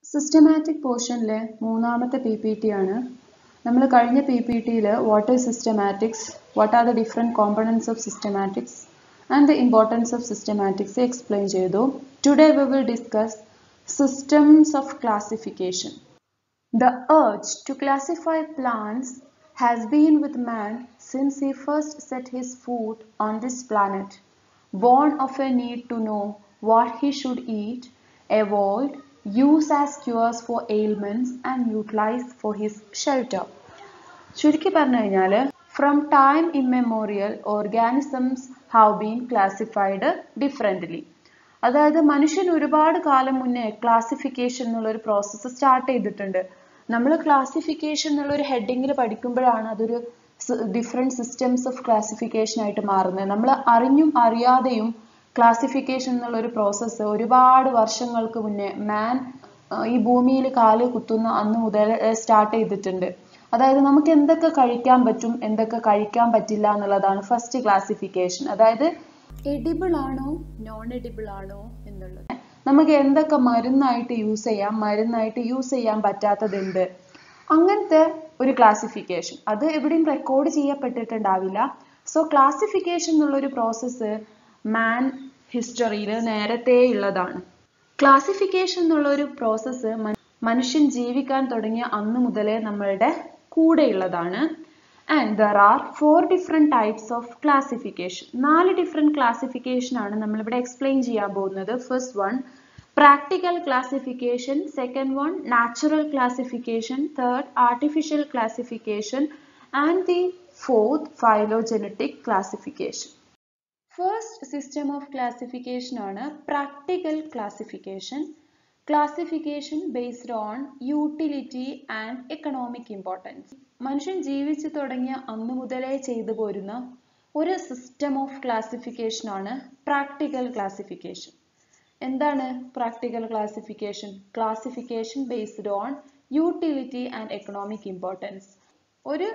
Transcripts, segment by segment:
Systematic പോർഷനിലെ മൂന്നാമത്തെ P P T ആണ് നമ്മൾ കഴിഞ്ഞ പി പി ടിയിൽ what is systematics what are the different components of systematics and the importance of systematics explain ചെയ്തു today we will discuss systems of classification The urge to classify plants has been with man since he first set his foot on this planet. Born of a need to know what he should eat, avoid, use as cures for ailments, and utilize for his shelter. ചുരുക്കി പറഞ്ഞു കഴിഞ്ഞാൽ from time immemorial organisms have been classified differently അതായത് മനുഷ്യൻ ഒരുപാട് കാലം മുന്നേ classification എന്നുള്ള ഒരു പ്രോസസ്സ് സ്റ്റാർട്ട് ചെയ്തിട്ടുണ്ട് നമ്മൾ ക്ലാസിഫിക്കേഷൻ എന്നുള്ള ഒരു ഹെഡിങ്ങിൽ പഠിക്കുമ്പോഴാണ് അതൊരു ഡിഫറെൻറ്റ് സിസ്റ്റംസ് ഓഫ് ക്ലാസിഫിക്കേഷൻ ആയിട്ട് മാറുന്നത് നമ്മൾ അറിഞ്ഞും അറിയാതെയും ക്ലാസിഫിക്കേഷൻ എന്നുള്ള ഒരു പ്രോസസ്സ് ഒരുപാട് വർഷങ്ങൾക്ക് മുന്നേ മാൻ ഈ ഭൂമിയിൽ കാല് കുത്തുന്ന അന്ന് മുതൽ സ്റ്റാർട്ട് ചെയ്തിട്ടുണ്ട് അതായത് നമുക്ക് എന്തൊക്കെ കഴിക്കാൻ പറ്റും എന്തൊക്കെ കഴിക്കാൻ പറ്റില്ല എന്നുള്ളതാണ് ഫസ്റ്റ് ക്ലാസിഫിക്കേഷൻ അതായത് എഡിബിൾ ആണോ നോൺ എഡിബിൾ ആണോ എന്നുള്ളത് നമുക്ക് എന്തൊക്കെ മരുന്നായിട്ട് യൂസ് ചെയ്യാം മരുന്നായിട്ട് യൂസ് ചെയ്യാൻ പറ്റാത്തതുണ്ട് അങ്ങനത്തെ ഒരു ക്ലാസിഫിക്കേഷൻ അത് എവിടെയും റെക്കോർഡ് ചെയ്യപ്പെട്ടിട്ടുണ്ടാവില്ല സോ ക്ലാസിഫിക്കേഷൻ എന്നുള്ള ഒരു പ്രോസസ്സ് മാൻ ഹിസ്റ്ററിയിൽ നേരത്തെ ഉള്ളതാണ് ക്ലാസിഫിക്കേഷൻ എന്നുള്ള ഒരു പ്രോസസ്സ് മനുഷ്യൻ ജീവിക്കാൻ തുടങ്ങിയ അന്ന് മുതലേ നമ്മളുടെ കൂടെയുള്ളതാണ് and there are four different types of classification നാല് ഡിഫറെൻറ്റ് ക്ലാസിഫിക്കേഷൻ ആണ് നമ്മളിവിടെ എക്സ്പ്ലെയിൻ ചെയ്യാൻ പോകുന്നത് first one practical classification second one natural classification third artificial classification and the fourth phylogenetic classification first system of classification ആണ് practical classification classification based on utility and economic importance മനുഷ്യൻ ജീവിച്ചു തുടങ്ങിയ അന്നു മുതലേ ചെയ്തു പോരുന്ന ഒരു സിസ്റ്റം ഓഫ് ക്ലാസിഫിക്കേഷൻ ആണ് പ്രാക്ടിക്കൽ ക്ലാസിഫിക്കേഷൻ എന്താണ് practical classification classification based on utility and economic importance ഒരു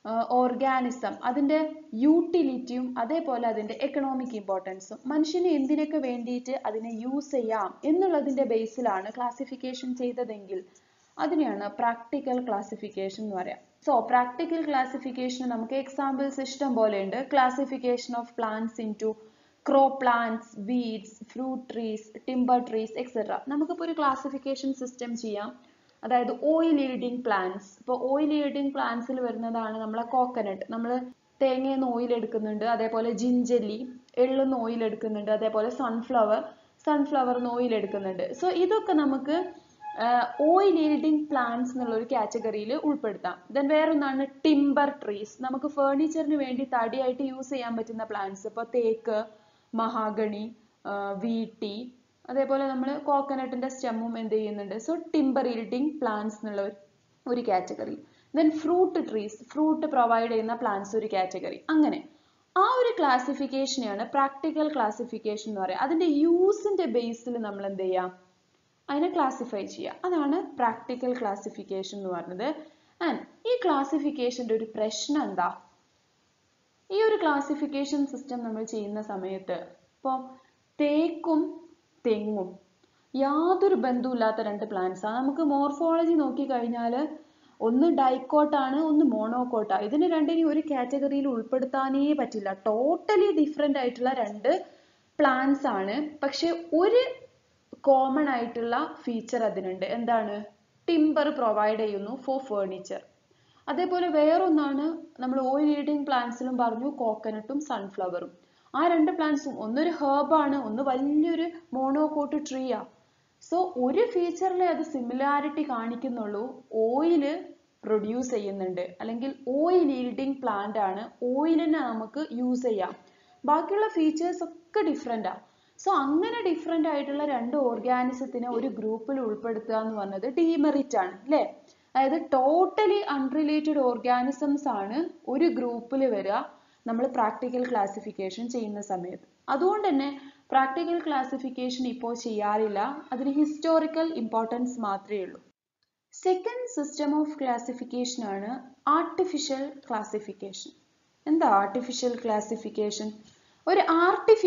ഓർഗാനിസം അതിൻ്റെ യൂട്ടിലിറ്റിയും അതേപോലെ അതിൻ്റെ എക്കണോമിക് ഇമ്പോർട്ടൻസും മനുഷ്യന് എന്തിനൊക്കെ വേണ്ടിയിട്ട് അതിനെ യൂസ് ചെയ്യാം എന്നുള്ളതിൻ്റെ ബേസിലാണ് ക്ലാസിഫിക്കേഷൻ ചെയ്തതെങ്കിൽ അതിനെയാണ് പ്രാക്ടിക്കൽ ക്ലാസിഫിക്കേഷൻ എന്ന് പറയാം സോ പ്രാക്ടിക്കൽ ക്ലാസിഫിക്കേഷൻ നമുക്ക് എക്സാമ്പിൾസ് ഇഷ്ടം പോലെ ഉണ്ട് classification of plants into crop plants weeds fruit trees timber trees etcetera നമുക്കിപ്പോൾ ഒരു ക്ലാസിഫിക്കേഷൻ സിസ്റ്റം ചെയ്യാം അതായത് ഓയിൽ ഈൽഡിങ് പ്ലാന്റ്സ് ഇപ്പോൾ ഓയിൽ ഈൽഡിങ് പ്ലാന്റ്സിൽ വരുന്നതാണ് നമ്മളെ കോക്കനട്ട് നമ്മൾ തേങ്ങയിൽ നിന്ന് ഓയിൽ എടുക്കുന്നുണ്ട് അതേപോലെ ജിഞ്ചല്ലി എള്ളുന്ന ഓയിൽ എടുക്കുന്നുണ്ട് അതേപോലെ സൺഫ്ലവർ സൺഫ്ലവറിന്ന് ഓയിൽ എടുക്കുന്നുണ്ട് സോ ഇതൊക്കെ നമുക്ക് ഓയിൽ ഈൽഡിങ് പ്ലാന്റ്സ് എന്നുള്ള ഒരു കാറ്റഗറിയിൽ ഉൾപ്പെടുത്താം ദെൻ വേറൊന്നാണ് ടിമ്പർ ട്രീസ് നമുക്ക് ഫേർണിച്ചറിന് വേണ്ടി തടിയായിട്ട് യൂസ് ചെയ്യാൻ പറ്റുന്ന പ്ലാന്റ്സ് ഇപ്പോൾ തേക്ക് മഹാഗണി വീട്ടി അതേപോലെ നമ്മൾ കോക്കനട്ടിന്റെ സ്റ്റെമ്മും എന്ത് ചെയ്യുന്നുണ്ട് സോ ടിമ്പർ ഈൽഡിങ് പ്ലാന്റ്സ് എന്നുള്ള ഒരു category then fruit trees fruit provide ചെയ്യുന്ന പ്ലാന്റ്സ് ഒരു കാറ്റഗറി അങ്ങനെ ആ ഒരു ക്ലാസിഫിക്കേഷനെയാണ് പ്രാക്ടിക്കൽ ക്ലാസിഫിക്കേഷൻ എന്ന് പറയുക അതിന്റെ യൂസിന്റെ ബേസിൽ നമ്മൾ എന്ത് ചെയ്യാം അതിനെ ക്ലാസിഫൈ ചെയ്യുക അതാണ് പ്രാക്ടിക്കൽ ക്ലാസിഫിക്കേഷൻ എന്ന് പറയുന്നത് ആൻഡ് ഈ ക്ലാസിഫിക്കേഷന്റെ ഒരു പ്രശ്നം എന്താ ഈ ഒരു ക്ലാസിഫിക്കേഷൻ സിസ്റ്റം നമ്മൾ ചെയ്യുന്ന സമയത്ത് ഇപ്പോൾ തേക്കും തെങ്ങും യാതൊരു ബന്ധവുമില്ലാത്ത രണ്ട് പ്ലാന്റ്സ് ആണ് നമുക്ക് മോർഫോളജി നോക്കി കഴിഞ്ഞാൽ ഒന്ന് ഡൈക്കോട്ടാണ് ഒന്ന് മോണോക്കോട്ടാണ് ഇതിന് രണ്ടിനെയും ഒരു കാറ്റഗറിയിൽ ഉൾപ്പെടുത്താനേ പറ്റില്ല ടോട്ടലി ഡിഫറെൻ്റ് ആയിട്ടുള്ള രണ്ട് പ്ലാന്റ്സ് ആണ് പക്ഷെ ഒരു കോമൺ ആയിട്ടുള്ള ഫീച്ചർ അതിനുണ്ട് എന്താണ് ടിമ്പർ പ്രൊവൈഡ് ചെയ്യുന്നു ഫോർ ഫേർണിച്ചർ അതേപോലെ വേറൊന്നാണ് നമ്മൾ ഓയിൽ ഈൽഡിങ് പ്ലാന്റ്സിലും പറഞ്ഞു കോക്കനട്ടും സൺഫ്ലവറും ആ രണ്ട് പ്ലാന്റ്സും ഒന്നൊരു ഹേർബാണ് ഒന്ന് വലിയൊരു മോണോകോട്ട് ട്രീയാ സോ ഒരു ഫീച്ചറിലെ അത് സിമിലാരിറ്റി കാണിക്കുന്നുള്ളൂ ഓയില് പ്രൊഡ്യൂസ് ചെയ്യുന്നുണ്ട് അല്ലെങ്കിൽ ഓയിൽ ഈൽഡിങ് പ്ലാന്റ് ആണ് ഓയിലിനെ നമുക്ക് യൂസ് ചെയ്യാം ബാക്കിയുള്ള ഫീച്ചേഴ്സ് ഒക്കെ ഡിഫറെൻ്റാ സോ അങ്ങനെ ഡിഫറെൻ്റ് ആയിട്ടുള്ള രണ്ട് ഓർഗാനിസത്തിനെ ഒരു ഗ്രൂപ്പിൽ ഉൾപ്പെടുത്തുക എന്ന് പറഞ്ഞത് ഡീമെറിറ്റ് ആണ് അല്ലേ അതായത് ടോട്ടലി അൺറിലേറ്റഡ് ഓർഗാനിസംസ് ആണ് ഒരു ഗ്രൂപ്പിൽ വരിക നമ്മൾ പ്രാക്ടിക്കൽ ക്ലാസിഫിക്കേഷൻ ചെയ്യുന്ന സമയത്ത് അതുകൊണ്ട് തന്നെ പ്രാക്ടിക്കൽ ക്ലാസിഫിക്കേഷൻ ഇപ്പോൾ ചെയ്യാറില്ല അതിന് ഹിസ്റ്റോറിക്കൽ ഇമ്പോർട്ടൻസ് മാത്രമേ ഉള്ളൂ സെക്കൻഡ് സിസ്റ്റം ഓഫ് ക്ലാസിഫിക്കേഷൻ ആണ് ആർട്ടിഫിഷ്യൽ ക്ലാസിഫിക്കേഷൻ എന്താ ആർട്ടിഫിഷ്യൽ ക്ലാസിഫിക്കേഷൻ ഒരു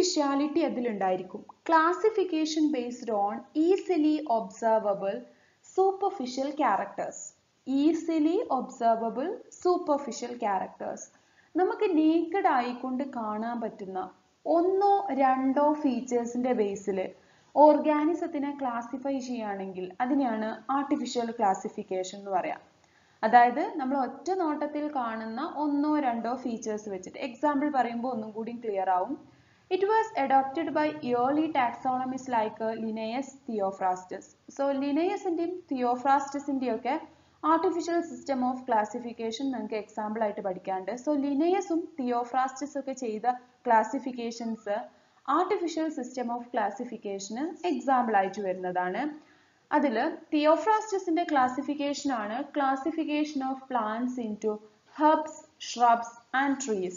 ആർട്ടിഫിഷ്യാലിറ്റി അതിലുണ്ടായിരിക്കും classification based on easily observable superficial characters easily observable superficial characters നമുക്ക് നേക്കഡ് ആയിക്കൊണ്ട് കാണാൻ പറ്റുന്ന ഒന്നോ രണ്ടോ ഫീച്ചേഴ്സിന്റെ ബേസിൽ ഓർഗാനിസത്തിനെ ക്ലാസിഫൈ ചെയ്യുകയാണെങ്കിൽ അതിനെയാണ് ആർട്ടിഫിഷ്യൽ ക്ലാസിഫിക്കേഷൻ എന്ന് പറയാം അതായത് നമ്മൾ ഒറ്റ നോട്ടത്തിൽ കാണുന്ന ഒന്നോ രണ്ടോ ഫീച്ചേഴ്സ് വെച്ചിട്ട് എക്സാമ്പിൾ പറയുമ്പോൾ ഒന്നും കൂടി ക്ലിയർ ആവും it was adopted by early taxonomists like Linnaeus Theophrastus so ലിനയസിന്റെയും തിയോഫ്രാസ്റ്റസിന്റെയും ഒക്കെ ആർട്ടിഫിഷ്യൽ സിസ്റ്റം ഓഫ് ക്ലാസിഫിക്കേഷൻ നിങ്ങൾക്ക് എക്സാമ്പിൾ ആയിട്ട് പഠിക്കാനുണ്ട് സോ ലിനയസും തിയോഫ്രാസ്റ്റസും ഒക്കെ ചെയ്ത ക്ലാസിഫിക്കേഷൻസ് ആർട്ടിഫിഷ്യൽ സിസ്റ്റം ഓഫ് ക്ലാസിഫിക്കേഷന് എക്സാമ്പിൾ ആയിട്ട് വരുന്നതാണ് അതിൽ തിയോഫ്രാസ്റ്റസിന്റെ ക്ലാസിഫിക്കേഷൻ ആണ് classification of plants into herbs shrubs and trees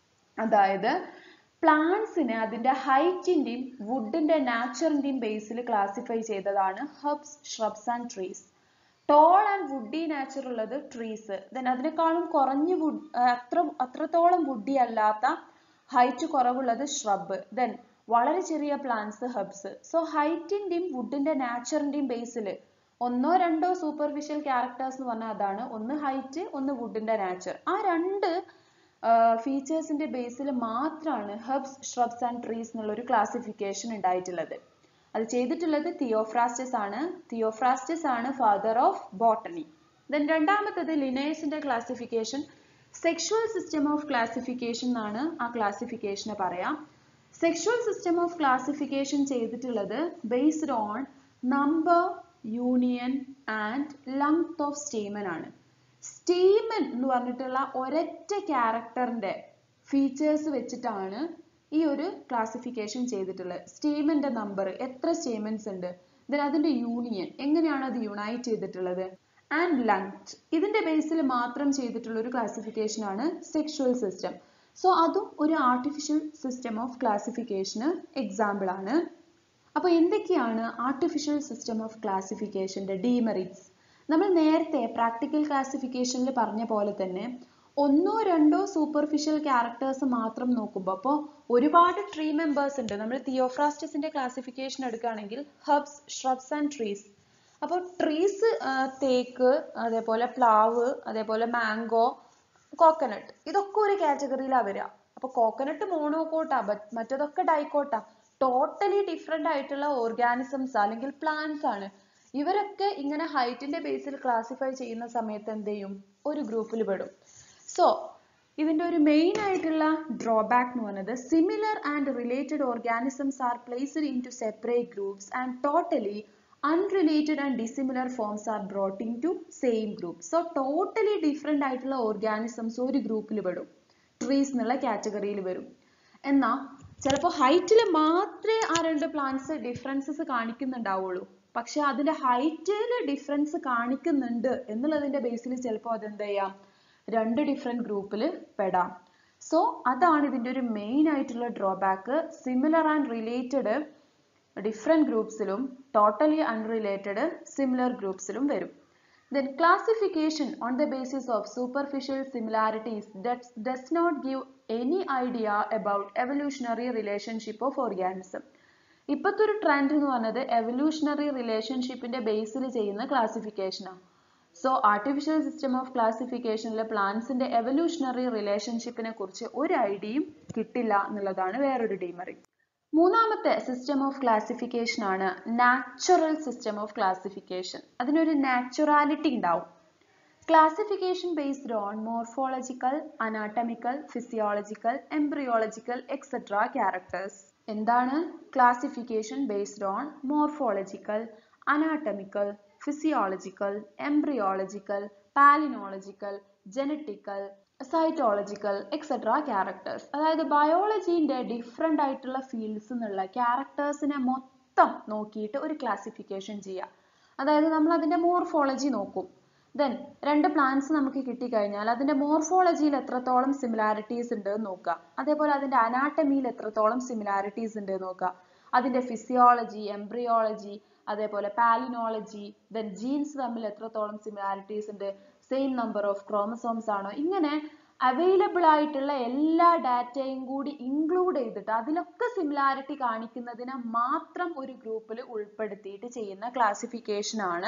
അതായത് പ്ലാന്റ്സിനെ അതിന്റെ ഹൈറ്റിന്റെയും വുഡിന്റെ നാച്ചറിന്റെയും ബേസിൽ ക്ലാസിഫൈ ചെയ്തതാണ് herbs shrubs and trees tall and woody nature ഉള്ളത് ട്രീസ് ദെൻ അതിനേക്കാളും കുറഞ്ഞ വുഡ് അത്ര അത്രത്തോളം വുഡി അല്ലാത്ത ഹൈറ്റ് കുറവുള്ളത് ഷ്രബ് ദെൻ വളരെ ചെറിയ പ്ലാന്റ്സ് ഹെർബ്സ് സോ ഹൈറ്റിന്റെയും വുഡിന്റെ നാച്ചറിന്റെയും ബേസിൽ ഒന്നോ രണ്ടോ സൂപ്പർഫിഷ്യൽ ക്യാരക്ടേഴ്സ് എന്ന് പറഞ്ഞാൽ അതാണ് ഒന്ന് ഹൈറ്റ് ഒന്ന് വുഡിന്റെ നാച്ചർ ആ രണ്ട് ഫീച്ചേഴ്സിന്റെ ബേസിൽ മാത്രമാണ് ഹെർബ്സ് ഷ്രബ്സ് ആൻഡ് ട്രീസ് എന്നുള്ള ഒരു ക്ലാസിഫിക്കേഷൻ ഉണ്ടായിട്ടുള്ളത് അത് ചെയ്തിട്ടുള്ളത് തിയോഫ്രാസ്റ്റസ് ആണ് തിയോഫ്രാസ്റ്റസ് ആണ് ഫാദർ ഓഫ് ബോട്ടണി ദെൻ രണ്ടാമത്തത് ലിനേഴ്സിന്റെ classification sexual system of classification എന്നാണ് ആ ക്ലാസിഫിക്കേഷനെ പറയാം സെക്ഷുവൽ സിസ്റ്റം ഓഫ് ക്ലാസിഫിക്കേഷൻ ചെയ്തിട്ടുള്ളത് based on number union and length of stamen ആണ് സ്റ്റേമൻ എന്ന് പറഞ്ഞിട്ടുള്ള ഒരൊറ്റ ക്യാരക്ടറിന്റെ ഫീച്ചേഴ്സ് വെച്ചിട്ടാണ് ഈ ഒരു ക്ലാസിഫിക്കേഷൻ ചെയ്തിട്ടുള്ളത് സ്റ്റേമന്റെ നമ്പർ എത്ര സ്റ്റേമൻസ് ഉണ്ട് ദെൻ അതിന്റെ യൂണിയൻ എങ്ങനെയാണ് അത് യുണൈറ്റ് ചെയ്തിട്ടുള്ളത് ആൻഡ് ലെങ്ത് ഇതിന്റെ ബേസിൽ മാത്രം ചെയ്തിട്ടുള്ള ഒരു ക്ലാസിഫിക്കേഷൻ ആണ് സെക്ഷുവൽ സിസ്റ്റം സോ അതും ഒരു ആർട്ടിഫിഷ്യൽ സിസ്റ്റം ഓഫ് ക്ലാസിഫിക്കേഷന് എക്സാമ്പിൾ ആണ് അപ്പോൾ എന്തൊക്കെയാണ് ആർട്ടിഫിഷ്യൽ സിസ്റ്റം ഓഫ് ക്ലാസിഫിക്കേഷന്റെ ഡീമെറിറ്റ്സ് നമ്മൾ നേരത്തെ പ്രാക്ടിക്കൽ ക്ലാസിഫിക്കേഷനിൽ പറഞ്ഞ പോലെ തന്നെ ഒന്നോ രണ്ടോ സൂപ്പർഫിഷ്യൽ ക്യാരക്ടേഴ്സ് മാത്രം നോക്കുമ്പോൾ അപ്പോൾ ഒരുപാട് ട്രീ മെമ്പേഴ്സ് ഉണ്ട് നമ്മൾ തിയോഫ്രാസ്റ്റസിന്റെ ക്ലാസിഫിക്കേഷൻ എടുക്കുകയാണെങ്കിൽ ഹബ്സ് ഷ്രബ്സ് ആൻഡ് ട്രീസ് അപ്പോൾ ട്രീസ് തേക്ക് അതേപോലെ പ്ലാവ് അതേപോലെ മാംഗോ കോക്കനട്ട് ഇതൊക്കെ ഒരു കാറ്റഗറിയിലാണ് വരിക അപ്പോൾ കോക്കനട്ട് മോണോകോട്ടാ മറ്റതൊക്കെ ഡൈക്കോട്ടാ ടോട്ടലി ഡിഫറെന്റ് ആയിട്ടുള്ള ഓർഗാനിസംസ് അല്ലെങ്കിൽ പ്ലാന്റ്സ് ആണ് ഇവരൊക്കെ ഇങ്ങനെ ഹൈറ്റിന്റെ ബേസിൽ ക്ലാസിഫൈ ചെയ്യുന്ന സമയത്ത് എന്ത് ചെയ്യും ഒരു ഗ്രൂപ്പിൽ പെടും സോ ഇതിന്റെ ഒരു മെയിൻ ആയിട്ടുള്ള ഡ്രോബാക്ക് എന്ന് പറയുന്നത് similar and related organisms are placed into separate groups and totally unrelated and dissimilar forms are brought into same group so totally different ആയിട്ടുള്ള ഓർഗാനിസംസ് ഒരു ഗ്രൂപ്പിൽ പെടും ട്രീസ് എന്നുള്ള കാറ്റഗറിയിൽ വരും എന്നാൽ ചിലപ്പോൾ ഹൈറ്റിൽ മാത്രമേ ആ രണ്ട് പ്ലാന്റ്സ് ഡിഫറൻസസ് കാണിക്കുന്നുണ്ടാവുള്ളൂ പക്ഷെ അതിന്റെ ഹൈറ്റിൽ ഡിഫറൻസ് കാണിക്കുന്നുണ്ട് എന്നുള്ളതിന്റെ ബേസിൽ ചിലപ്പോൾ അതെന്ത് ചെയ്യാം രണ്ട് ഡിഫറെന്റ് ഗ്രൂപ്പിൽ പെടാം സോ അതാണ് ഇതിന്റെ ഒരു മെയിൻ ആയിട്ടുള്ള drawback similar and related different ഗ്രൂപ്പ്സിലും ടോട്ടലി അൺറിലേറ്റഡ് സിമിലർ ഗ്രൂപ്പ്സിലും വരും Then classification on the basis of superficial similarities that does not give any idea about evolutionary relationship of organism. ഇപ്പോഴത്തെ ഒരു ട്രെൻഡ് എന്ന് പറഞ്ഞത് എവല്യൂഷണറി റിലേഷൻഷിപ്പിന്റെ ബേസിൽ ചെയ്യുന്ന ക്ലാസിഫിക്കേഷനാണ് സോ ആർട്ടിഫിഷ്യൽ സിസ്റ്റം ഓഫ് ക്ലാസിഫിക്കേഷനിലെ പ്ലാന്റ്സിന്റെ എവല്യൂഷണറി റിലേഷൻഷിപ്പിനെ കുറിച്ച് ഒരു ഐഡിയയും കിട്ടില്ല എന്നുള്ളതാണ് വേറൊരു ഡീമറിറ്റ് മൂന്നാമത്തെ സിസ്റ്റം ഓഫ് ക്ലാസിഫിക്കേഷൻ ആണ് നാച്ചുറൽ സിസ്റ്റം ഓഫ് ക്ലാസിഫിക്കേഷൻ അതിനൊരു നാച്ചുറാലിറ്റി ഉണ്ടാവും classification based on morphological anatomical physiological embryological etcetera characters എന്താണ് classification based on morphological anatomical physiological embryological palynological genetical cytological etcetera characters അതായത് ബയോളജീൻ്റെ ഡിഫറെൻ്റ് ആയിട്ടുള്ള ഫീൽഡ്സ് എന്നുള്ള ക്യാരക്ടേഴ്സിനെ മൊത്തം നോക്കിയിട്ട് ഒരു ക്ലാസിഫിക്കേഷൻ ചെയ്യുക അതായത് നമ്മൾ അതിൻ്റെ മോർഫോളജി നോക്കും ദെൻ രണ്ട് പ്ലാന്റ്സ് നമുക്ക് കിട്ടിക്കഴിഞ്ഞാൽ അതിൻ്റെ മോർഫോളജിയിൽ എത്രത്തോളം സിമിലാരിറ്റീസ് ഉണ്ട് എന്ന് നോക്കുക അതേപോലെ അതിൻ്റെ അനാട്ടമിയിൽ എത്രത്തോളം സിമിലാരിറ്റീസ് ഉണ്ട് എന്ന് നോക്കുക അതിൻ്റെ ഫിസിയോളജി എംബ്രിയോളജി അതേപോലെ പാലിനോളജി ദെൻ ജീൻസ് തമ്മിൽ എത്രത്തോളം സിമിലാരിറ്റീസ് ഉണ്ട് സെയിം നമ്പർ ഓഫ് ക്രോമസോംസ് ആണോ ഇങ്ങനെ അവൈലബിൾ ആയിട്ടുള്ള എല്ലാ ഡാറ്റയും കൂടി ഇൻക്ലൂഡ് ചെയ്തിട്ട് അതിലൊക്കെ സിമിലാരിറ്റി കാണിക്കുന്നതിനെ മാത്രം ഒരു ഗ്രൂപ്പിൽ ഉൾപ്പെടുത്തിയിട്ട് ചെയ്യുന്ന ക്ലാസിഫിക്കേഷൻ ആണ്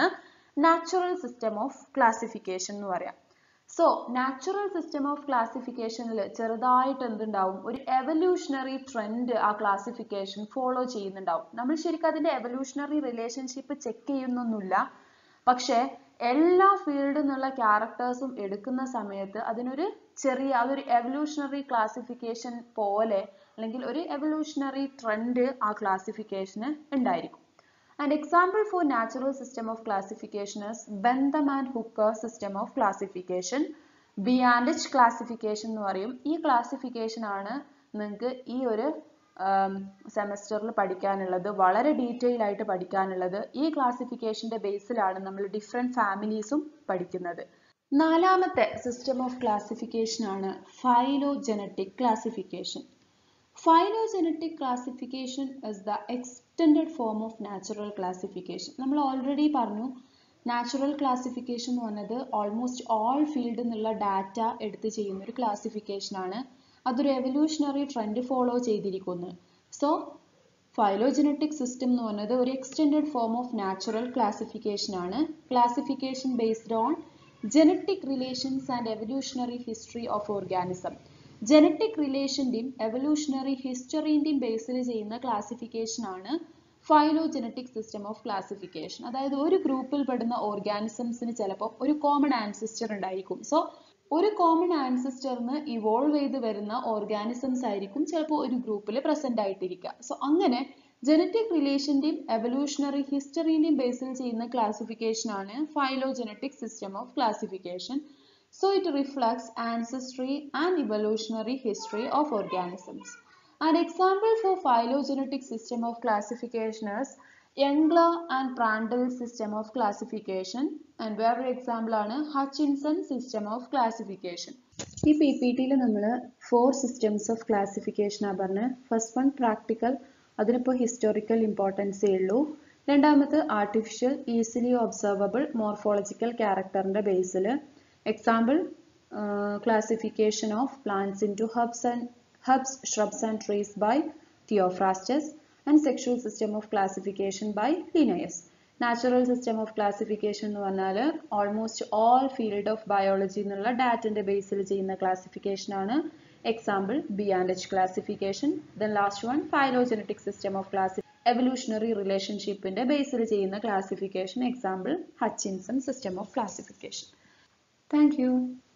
നാച്ചുറൽ സിസ്റ്റം ഓഫ് ക്ലാസിഫിക്കേഷൻ എന്ന് പറയാം സോ നാച്ചുറൽ സിസ്റ്റം ഓഫ് ക്ലാസിഫിക്കേഷനിൽ ചെറുതായിട്ട് എന്തുണ്ടാവും ഒരു എവല്യൂഷണറി ട്രെൻഡ് ആ ക്ലാസിഫിക്കേഷൻ ഫോളോ ചെയ്യുന്നുണ്ടാവും നമ്മൾ ശരിക്കും അതിന്റെ എവല്യൂഷണറി റിലേഷൻഷിപ്പ് ചെക്ക് ചെയ്യുന്നൊന്നുമില്ല പക്ഷേ എല്ലാ ഫീൽഡിൽ നിന്നുള്ള ക്യാരക്ടേഴ്സും എടുക്കുന്ന സമയത്ത് അതിനൊരു ചെറിയ അതൊരു എവല്യൂഷണറി ക്ലാസിഫിക്കേഷൻ പോലെ അല്ലെങ്കിൽ ഒരു എവല്യൂഷണറി ട്രെൻഡ് ആ ക്ലാസിഫിക്കേഷന് ഉണ്ടായിരിക്കും An example for natural system of classification is Bentham and Hooker system of classification. B and H classification എന്ന് പറയും ഈ ക്ലാസിഫിക്കേഷൻ ആണ് നിങ്ങൾക്ക് ഈ ഒരു സെമസ്റ്ററിൽ പഠിക്കാനുള്ളത് വളരെ ഡീറ്റെയിൽ ആയിട്ട് പഠിക്കാനുള്ളത് ഈ ക്ലാസിഫിക്കേഷന്റെ ബേസിലാണ് നമ്മൾ ഡിഫറെൻറ്റ് ഫാമിലീസും പഠിക്കുന്നത് നാലാമത്തെ സിസ്റ്റം ഓഫ് ക്ലാസിഫിക്കേഷൻ ആണ് phylogenetic classification Phylogenetic classification is the extended form of natural classification. നമ്മൾ ഓൾറെഡി പറഞ്ഞു നാച്ചുറൽ ക്ലാസിഫിക്കേഷൻ എന്ന് പറഞ്ഞത് ഓൾമോസ്റ്റ് ഓൾ ഫീൽഡിൽ നിന്നുള്ള ഡാറ്റ എടുത്ത് ചെയ്യുന്ന ഒരു ക്ലാസിഫിക്കേഷൻ ആണ് അതൊരു എവല്യൂഷണറി ട്രെൻഡ് ഫോളോ ചെയ്തിരിക്കുന്നു സോ ഫൈലോജനറ്റിക് സിസ്റ്റം എന്ന് പറഞ്ഞത് ഒരു extended form of natural classification ആണ് classification based on genetic relations and evolutionary history of organism ജനറ്റിക് റിലേഷൻ്റെയും എവല്യൂഷണറി ഹിസ്റ്ററിൻ്റെയും ബേസിൽ ചെയ്യുന്ന ക്ലാസിഫിക്കേഷൻ ആണ് ഫൈലോജനറ്റിക് സിസ്റ്റം ഓഫ് ക്ലാസിഫിക്കേഷൻ അതായത് ഒരു ഗ്രൂപ്പിൽ പെടുന്ന ഓർഗാനിസംസിന് ചിലപ്പോൾ ഒരു കോമൺ ആൻസിസ്റ്റർ ഉണ്ടായിരിക്കും സോ ഒരു കോമൺ ആൻസിസ്റ്ററിന് ഇവോൾവ് ചെയ്ത് വരുന്ന ഓർഗാനിസംസ് ആയിരിക്കും ചിലപ്പോൾ ഒരു ഗ്രൂപ്പിൽ പ്രസന്റ് ആയിട്ടിരിക്കുക സോ അങ്ങനെ ജനറ്റിക് റിലേഷൻ്റെയും എവല്യൂഷണറി ഹിസ്റ്ററിൻ്റെയും ബേസിൽ ചെയ്യുന്ന ക്ലാസിഫിക്കേഷൻ ആണ് phylogenetic system of classification so it reflects ancestry and evolutionary history of organisms. An example for phylogenetic system of classification is Engler and Prandtl system of classification and വേറൊരു example ആണ് Hutchinson system of classification ഈ P P ടിയിൽ നമ്മൾ four systems of ക്ലാസിഫിക്കേഷനാണ് പറഞ്ഞത് first one practical അതിനിപ്പോൾ historical ഇമ്പോർട്ടൻസേ ഉള്ളൂ രണ്ടാമത് ആർട്ടിഫിഷ്യൽ ഈസിലി ഒബ്സർവബിൾ മോർഫോളജിക്കൽ ക്യാരക്ടറിൻ്റെ ബേസിൽ Example, uh, classification of plants into herbs and herbs, shrubs and trees by Theophrastus and sexual system of classification by Linnaeus. Natural system of classification എന്ന് പറഞ്ഞാൽ almost all field of biology എന്നുള്ള ഡാറ്റന്റെ ബേസിൽ ചെയ്യുന്ന classification ആണ് example B and H classification then last one phylogenetic system of ക്ലാസി evolutionary റിലേഷൻഷിപ്പിന്റെ ബേസിൽ ചെയ്യുന്ന classification example Hutchinson system of classification Thank you.